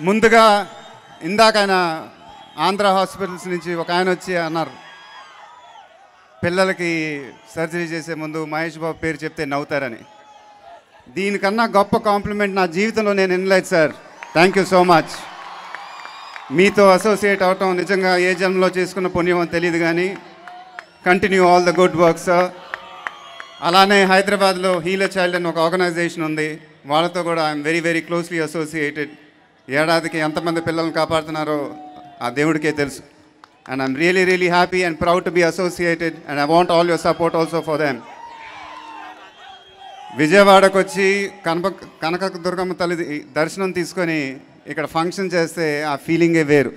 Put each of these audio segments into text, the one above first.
ముందుగా ఇందాక ఆయన ఆంధ్ర హాస్పిటల్స్ నుంచి ఒక ఆయన వచ్చి అన్నారు పిల్లలకి సర్జరీ చేసే ముందు మహేష్ బాబు పేరు చెప్తే నవ్వుతారని దీనికన్నా గొప్ప కాంప్లిమెంట్ నా జీవితంలో నేను వినలేదు sir thank you so much మీతో అసోసియేట్ అవటం నిజంగా ఏ జన్మలో చేసుకున్న పుణ్యమో తెలియదు కానీ continue all the good work sir అలానే హైదరాబాద్లో హీలర్ చైల్డ్ అని ఒక ఆర్గనైజేషన్ ఉంది వాళ్ళతో కూడా I'm very very closely associated ఏడాదికి ఎంతమంది పిల్లల్ని కాపాడుతున్నారో ఆ దేవుడికే తెలుసు and I'm really really happy and proud to be associated and I want all your support also for them విజయవాడకు వచ్చి కనక కనక దుర్గమ్మ తల్లి దర్శనం తీసుకొని ఇక్కడ ఫంక్షన్ చేస్తే ఆ ఫీలింగే వేరు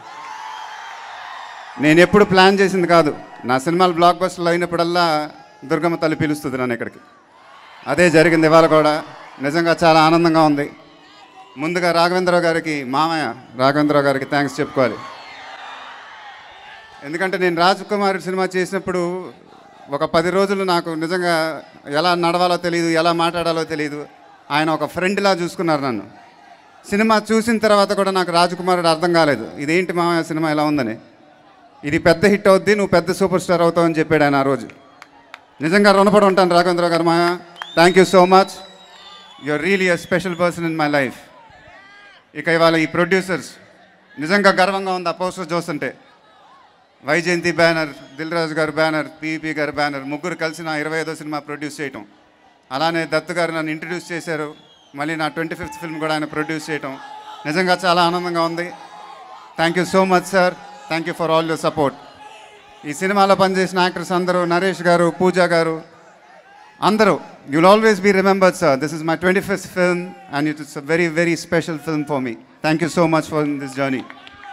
నేను ఎప్పుడు ప్లాన్ చేసింది కాదు నా సినిమాలు బ్లాక్ బస్టర్లు అయినప్పుడల్లా దుర్గమ్మ తల్లి పిలుస్తుంది నన్ను ఇక్కడికి అదే జరిగింది ఇవాళ కూడా నిజంగా చాలా ఆనందంగా ఉంది ముందుగా రాఘవేంద్రరావు గారికి మామయ్య రాఘవేంద్రరావు గారికి థ్యాంక్స్ చెప్పుకోవాలి ఎందుకంటే నేను రాజ్ కుమార్ సినిమా చేసినప్పుడు ఒక పది రోజులు నాకు నిజంగా ఎలా నడవాలో తెలియదు ఎలా మాట్లాడాలో తెలియదు ఆయన ఒక ఫ్రెండ్లా చూసుకున్నారు నన్ను సినిమా చూసిన తర్వాత కూడా నాకు రాజకుమారుడు అర్థం కాలేదు ఇదేంటి మామయ్య సినిమా ఇలా ఉందని ఇది పెద్ద హిట్ అవుద్ది నువ్వు పెద్ద సూపర్ స్టార్ అవుతావు అని చెప్పాడు ఆయన ఆ రోజు నిజంగా రుణపడి ఉంటాను రాఘవేంద్ర గారు మాయ thank you so much you're really a special person in my life ఇక ఇవాళ ఈ ప్రొడ్యూసర్స్ నిజంగా గర్వంగా ఉంది ఆ పోస్టర్ చూస్తుంటే వైజయంతి బ్యానర్ దిల్ రాజు గారు బ్యానర్ పివిపి గారి బ్యానర్ ముగ్గురు కలిసి నా ఇరవై ఐదో సినిమా ప్రొడ్యూస్ చేయటం అలానే దత్తు గారు నన్ను ఇంట్రడ్యూస్ చేశారు మళ్ళీ నా ట్వంటీ ఫిఫ్త్ ఫిల్మ్ కూడా ఆయన ప్రొడ్యూస్ చేయటం నిజంగా చాలా ఆనందంగా ఉంది thank you so much sir thank you for all your support ఈ సినిమాలో పనిచేసిన యాక్టర్స్ అందరూ నరేష్ గారు పూజ గారు అందరూ you'll always be remembered sir this is my twenty fifth film and it is a very very special film for me thank you so much for this journey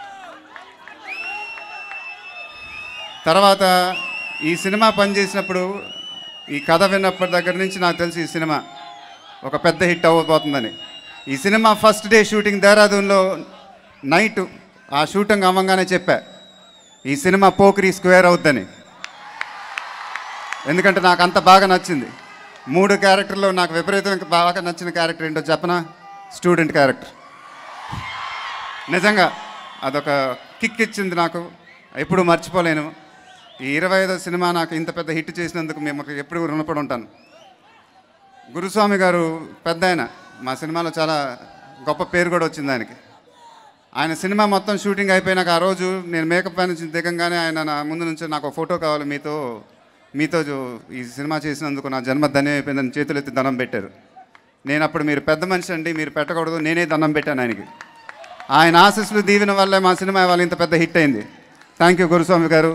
తర్వాత ఈ cinema పనిచేసినప్పుడు ఈ కథ విన్నప్పటి దగ్గర నుంచి నాకు తెలిసి ఈ సినిమా ఒక పెద్ద హిట్ అవ్వబోతుందని ఈ సినిమా ఫస్ట్ డే షూటింగ్ దేహరాదూన్లో నైట్ ఆ షూటింగ్ అవ్వగానే చెప్పా ఈ సినిమా పోక్రీ స్క్వేర్ అవుద్దని ఎందుకంటే నాకు అంత బాగా నచ్చింది మూడు క్యారెక్టర్లో నాకు విపరీతంగా బాగా నచ్చిన క్యారెక్టర్ ఏంటో చెప్పనా స్టూడెంట్ క్యారెక్టర్ నిజంగా అదొక కిక్ ఇచ్చింది నాకు ఎప్పుడు మర్చిపోలేను ఈ ఇరవై ఐదో సినిమా నాకు ఇంత పెద్ద హిట్ చేసినందుకు మేము ఎప్పుడు రుణపడి ఉంటాను గురుస్వామి గారు పెద్ద ఆయన మా సినిమాలో చాలా గొప్ప పేరు కూడా వచ్చింది ఆయనకి ఆయన సినిమా మొత్తం షూటింగ్ అయిపోయినాక ఆ రోజు నేను మేకప్ పై నుంచి దిగంగానే ఆయన నా ముందు నుంచి నాకు ఒక ఫోటో కావాలి మీతో మీతో జో- ఈ సినిమా చేసినందుకు నా జన్మ ధన్యం అయిపోయిందని చేతులు ఎత్తి దండం పెట్టారు నేను అప్పుడు మీరు పెద్ద మనిషి అండి మీరు పెట్టకూడదు నేనే దండం పెట్టాను ఆయనకి ఆయన ఆశీస్సులు దీవెన వల్లే మా సినిమా ఇవాళ ఇంత పెద్ద హిట్ అయింది థ్యాంక్ యూ గురుస్వామి గారు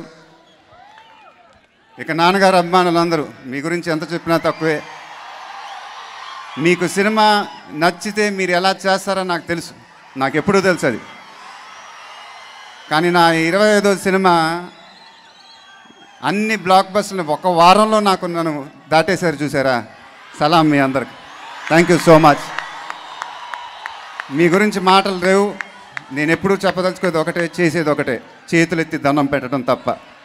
ఇక నాన్నగారు అభిమానులు అందరూ మీ గురించి ఎంత చెప్పినా తక్కువే మీకు సినిమా నచ్చితే మీరు ఎలా చేస్తారో నాకు తెలుసు నాకు ఎప్పుడూ తెలుసు అది కానీ నా ఇరవై ఐదో సినిమా అన్ని బ్లాక్ బస్సులు ఒక వారంలో నాకు నన్ను దాటేశారు చూసారా సలాం మీ అందరికి థ్యాంక్ యూ సో మచ్ మీ గురించి మాటలు లేవు నేను ఎప్పుడూ చెప్పదలుచుకోదు ఒకటే చేసేది ఒకటే చేతులెత్తి దండం పెట్టడం తప్ప